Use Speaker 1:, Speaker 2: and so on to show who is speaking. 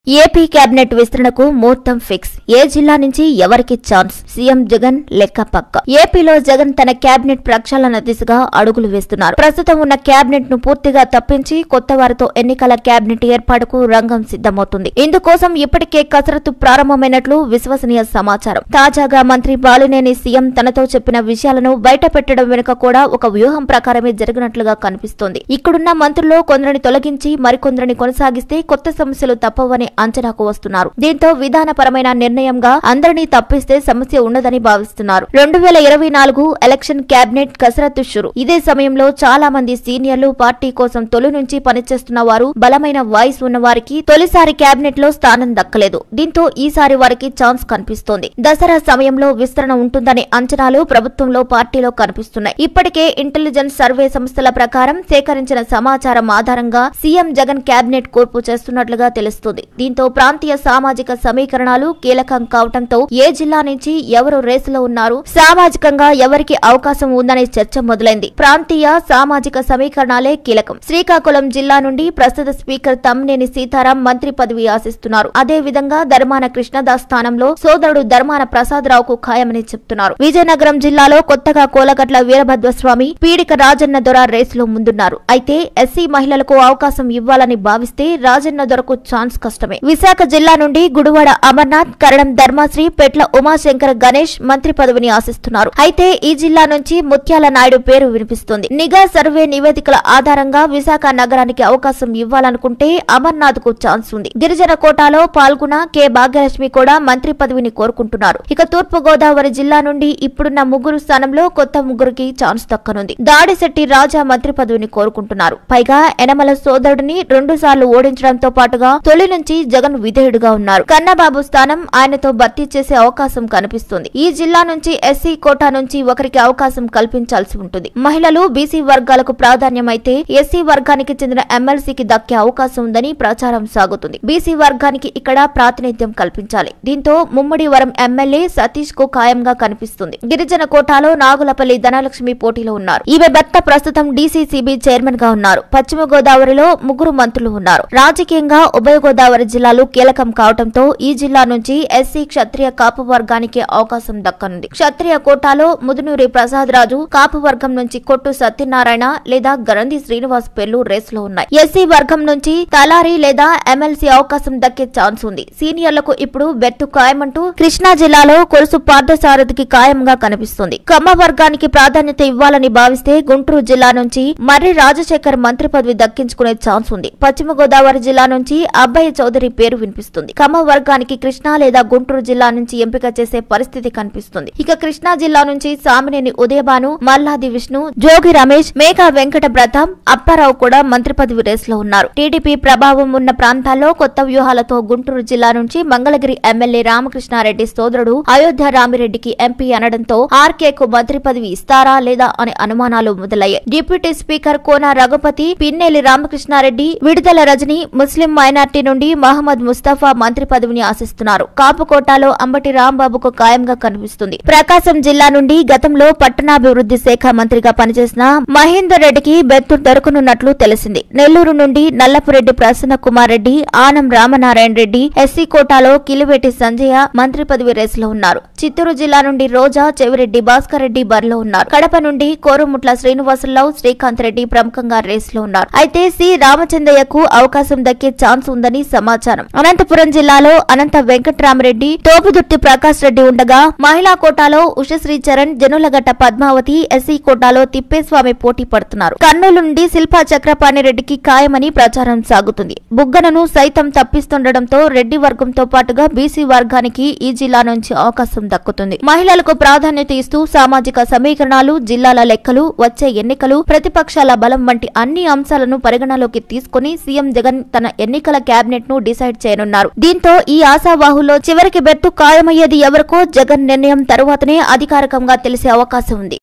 Speaker 1: AP cabinet విస్తరణకు ముహూర్తం fix ఏ జిల్లా నుంచి ఎవరికి ఛాన్స్ సీఎం జగన్ లెక్క పక్క ఏపీలో జగన్ తన కేబినెట్ ప్రక్షాళన దిశగా అడుగులు వేస్తున్నారు ప్రస్తుతం ఉన్న కేబినెట్ ను పూర్తిగా తప్పించి కొత్త వారితో ఎన్నికల కేబినెట్ ఏర్పాటుకు రంగం సిద్దమవుతుంది ఇందుకోసం ఇప్పటికే కసరత్తు ప్రారంభమైనట్లు విశ్వసనీయ సమాచారం తాజాగా మంత్రి బాలినేని సీఎం తనతో చెప్పిన విషయాలను బయట పెట్టడం వెనుక కూడా ఒక వ్యూహం ప్రకారమే జరిగినట్లుగా కనిపిస్తోంది ఇక్కడున్న మంత్రుల్లో కొందరిని తొలగించి మరికొందరిని కొనసాగిస్తే కొత్త సమస్యలు తప్పవని అంచనాకు వస్తున్నారు దీంతో విధానపరమైన నిర్ణయంగా అందరినీ తప్పిస్తే సమస్య ఉండదని భావిస్తున్నారు రెండు వేల ఇరవై నాలుగు ఎలక్షన్ కేబినెట్ కసరత్తు షురు ఇదే సమయంలో చాలా మంది సీనియర్లు పార్టీ కోసం తొలి నుంచి పనిచేస్తున్న వారు బలమైన వాయిస్ ఉన్న వారికి తొలిసారి కేబినెట్ లో స్థానం దక్కలేదు దీంతో ఈసారి వారికి ఛాన్స్ కనిపిస్తోంది దసరా సమయంలో విస్తరణ ఉంటుందనే అంచనాలు ప్రభుత్వంలో పార్టీలో కనిపిస్తున్నాయి ఇప్పటికే ఇంటెలిజెన్స్ సర్వే సంస్థల ప్రకారం సేకరించిన సమాచారం ఆధారంగా సీఎం జగన్ కేబినెట్ కూర్పు చేస్తున్నట్లుగా తెలుస్తుంది దీంతో ప్రాంతీయ సామాజిక సమీకరణాలు కీలకం కావడంతో ఏ జిల్లా నుంచి ఎవరు రేసులో ఉన్నారు సామాజికంగా ఎవరికి అవకాశం ఉందనే చర్చ మొదలైంది ప్రాంతీయ సామాజిక సమీకరణాలే కీలకం శ్రీకాకుళం జిల్లా నుండి ప్రస్తుత స్పీకర్ తమ్మినేని సీతారాం మంత్రి పదవి ఆశిస్తున్నారు అదే విధంగా ధర్మాన కృష్ణదాస్ స్థానంలో సోదరుడు ధర్మాన ప్రసాదరావుకు ఖాయమని చెప్తున్నారు విజయనగరం జిల్లాలో కొత్తగా కోలగట్ల వీరభద్రస్వామి పీడిక రాజన్న దొర రేసులో ముందున్నారు అయితే ఎస్సీ మహిళలకు అవకాశం ఇవ్వాలని భావిస్తే రాజన్న దొరకు ఛాన్స్ కష్టమే విశాఖ జిల్లా నుండి గుడివాడ అమర్నాథ్ కరణం ధర్మాశ్రీ పెట్ల ఉమాశంకర్ గణేష్ మంత్రి పదవిని ఆశిస్తున్నారు అయితే ఈ జిల్లా నుంచి ముత్యాల నాయుడు పేరు వినిపిస్తుంది నిఘా సర్వే నివేదికల ఆధారంగా విశాఖ నగరానికి అవకాశం ఇవ్వాలనుకుంటే అమర్నాథ్ కు ఛాన్స్ ఉంది గిరిజన కోటాలో పాల్గొన కె భాగ్యలక్ష్మి కూడా మంత్రి పదవిని కోరుకుంటున్నారు ఇక తూర్పు గోదావరి జిల్లా నుండి ఇప్పుడున్న ముగ్గురు స్థానంలో కొత్త ముగ్గురికి ఛాన్స్ దక్కనుంది దాడిశెట్టి రాజా మంత్రి పదవిని కోరుకుంటున్నారు పైగా ఎనమల సోదరుడిని రెండు సార్లు ఓడించడంతో పాటుగా తొలి నుంచి జగన్ విధేయుడుగా ఉన్నారు కన్నబాబు స్థానం ఆయనతో భర్తీ చేసే అవకాశం కనిపిస్తుంది ఈ జిల్లా నుంచి ఎస్సీ కోటా నుంచి ఒకరికి అవకాశం కల్పించాల్సి ఉంటుంది మహిళలు బీసీ వర్గాలకు ప్రాధాన్యమైతే ఎస్సీ వర్గానికి చెందిన ఎమ్మెల్సీకి దక్కే అవకాశం ఉందని ప్రచారం సాగుతుంది బీసీ వర్గానికి ఇక్కడ ప్రాతినిధ్యం కల్పించాలి దీంతో ముమ్మడి వరం ఎమ్మెల్యే సతీష్ కు ఖాయంగా కనిపిస్తుంది గిరిజన కోటాలో నాగులపల్లి ధనలక్ష్మి పోటీలో ఉన్నారు ఈమె భర్త ప్రస్తుతం డీసీసీబీ చైర్మన్ గా ఉన్నారు పశ్చిమ గోదావరిలో ముగ్గురు మంత్రులు ఉన్నారు రాజకీయంగా ఉభయ గోదావరి జిల్లాలు కీలకం కావడంతో ఈ జిల్లా నుంచి ఎస్సీ క్షత్రియ కాపు వర్గానికి అవకాశం దక్కనుంది క్షత్రియ కోటాలో ముదునూరి ప్రసాద్ రాజు కాపు వర్గం నుంచి కొట్టు సత్యనారాయణ లేదా గరంది శ్రీనివాస్ పేర్లు రేసులో ఉన్నాయి ఎస్సీ వర్గం నుంచి తలారి లేదా ఎమ్మెల్సీ అవకాశం దక్కే ఛాన్స్ ఉంది సీనియర్లకు ఇప్పుడు బెట్టు ఖాయమంటూ కృష్ణా జిల్లాలో కొలుసు పార్థసారథికి ఖాయంగా కనిపిస్తుంది కమ్మ వర్గానికి ప్రాధాన్యత ఇవ్వాలని భావిస్తే గుంటూరు జిల్లా నుంచి మర్రి రాజశేఖర్ మంత్రి పదవి దక్కించుకునే ఛాన్స్ ఉంది పశ్చిమ గోదావరి జిల్లా నుంచి అబ్బయ్య చౌదరి పేరు వినిపిస్తుంది కమ్మ వర్గానికి కృష్ణా లేదా గుంటూరు జిల్లా నుంచి ఎంపిక చేసే పరిస్థితి కనిపిస్తుంది ఇక కృష్ణా జిల్లా నుంచి సామినేని ఉదయభాను మల్లాది విష్ణు జోగి రమేష్ మేఘా వెంకట ప్రతాప్ అప్పారావు కూడా మంత్రి పదవి రేసులో ఉన్నారు టీడీపీ ప్రభావం ఉన్న ప్రాంతాల్లో కొత్త వ్యూహాలతో గుంటూరు జిల్లా నుంచి మంగళగిరి ఎమ్మెల్యే రామకృష్ణారెడ్డి సోదరుడు అయోధ్య రామిరెడ్డికి ఎంపీ అనడంతో ఆర్కే కు మంత్రి పదవి ఇస్తారా లేదా అనే అనుమానాలు మొదలయ్యాయి డిప్యూటీ స్పీకర్ కోన రఘుపతి పిన్నెల్లి రామకృష్ణారెడ్డి విడుదల రజని ముస్లిం మైనార్టీ నుండి మహమ్మద్ ముస్తఫా మంత్రి పదవిని ఆశిస్తున్నారు కాపుకోటాలో అంబటి రాంబాబుకు ఖాయంగా కనిపిస్తుంది ప్రకాశం జిల్లా నుండి గతంలో పట్టణాభివృద్ధి శాఖ మంత్రిగా పనిచేసిన మహేందర్ రెడ్డికి బెత్తు దొరకనున్నట్లు తెలిసింది నెల్లూరు నుండి నల్లపురెడ్డి ప్రసన్న కుమార్ రెడ్డి ఆనం రామనారాయణ రెడ్డి ఎస్సీ కోటాలో కిలివేటి సంజయ మంత్రి పదవి రేసులో ఉన్నారు చిత్తూరు జిల్లా నుండి రోజా చెవిరెడ్డి భాస్కర్ రెడ్డి బరిలో ఉన్నారు కడప నుండి కోరుముట్ల శ్రీనివాసరావు శ్రీకాంత్ రెడ్డి ప్రముఖంగా రేసులో ఉన్నారు అయితే సి రామచంద్రయ్యకు అవకాశం దక్కే ఛాన్స్ ఉందని సమాచారం అనంతపురం జిల్లాలో అనంత వెంకట్రామరెడ్డి తోపుదుర్తి ప్రకాష్ రెడ్డి ఉండగా మహిళా కోటాలో ఉషశ్రీ చరణ్ జనులగట్ట పద్మావతి ఎస్సీ కోటాలో తిప్పేస్వామి పోటీ పడుతున్నారు కర్నూలు నుండి శిల్పా చక్రపాణి రెడ్డికి ఖాయమని ప్రచారం సాగుతుంది బుగ్గనను సైతం తప్పిస్తుండటంతో రెడ్డి వర్గంతో పాటుగా బీసీ వర్గానికి ఈ జిల్లా నుంచి అవకాశం దక్కుతుంది మహిళలకు ప్రాధాన్యత ఇస్తూ సామాజిక సమీకరణాలు జిల్లాల లెక్కలు వచ్చే ఎన్నికలు ప్రతిపక్షాల బలం వంటి అన్ని అంశాలను పరిగణలోకి తీసుకుని సీఎం జగన్ తన ఎన్నికల కేబినెట్ ను డిసైడ్ చేయనున్నారు దీంతో ఈ ఆశావాహులో చివరికి బెట్టు ఖాయమయ్యేది ఎవరికో జగన్ నిర్ణయం తరువాతనే అధికారికంగా తెలిసే అవకాశం ఉంది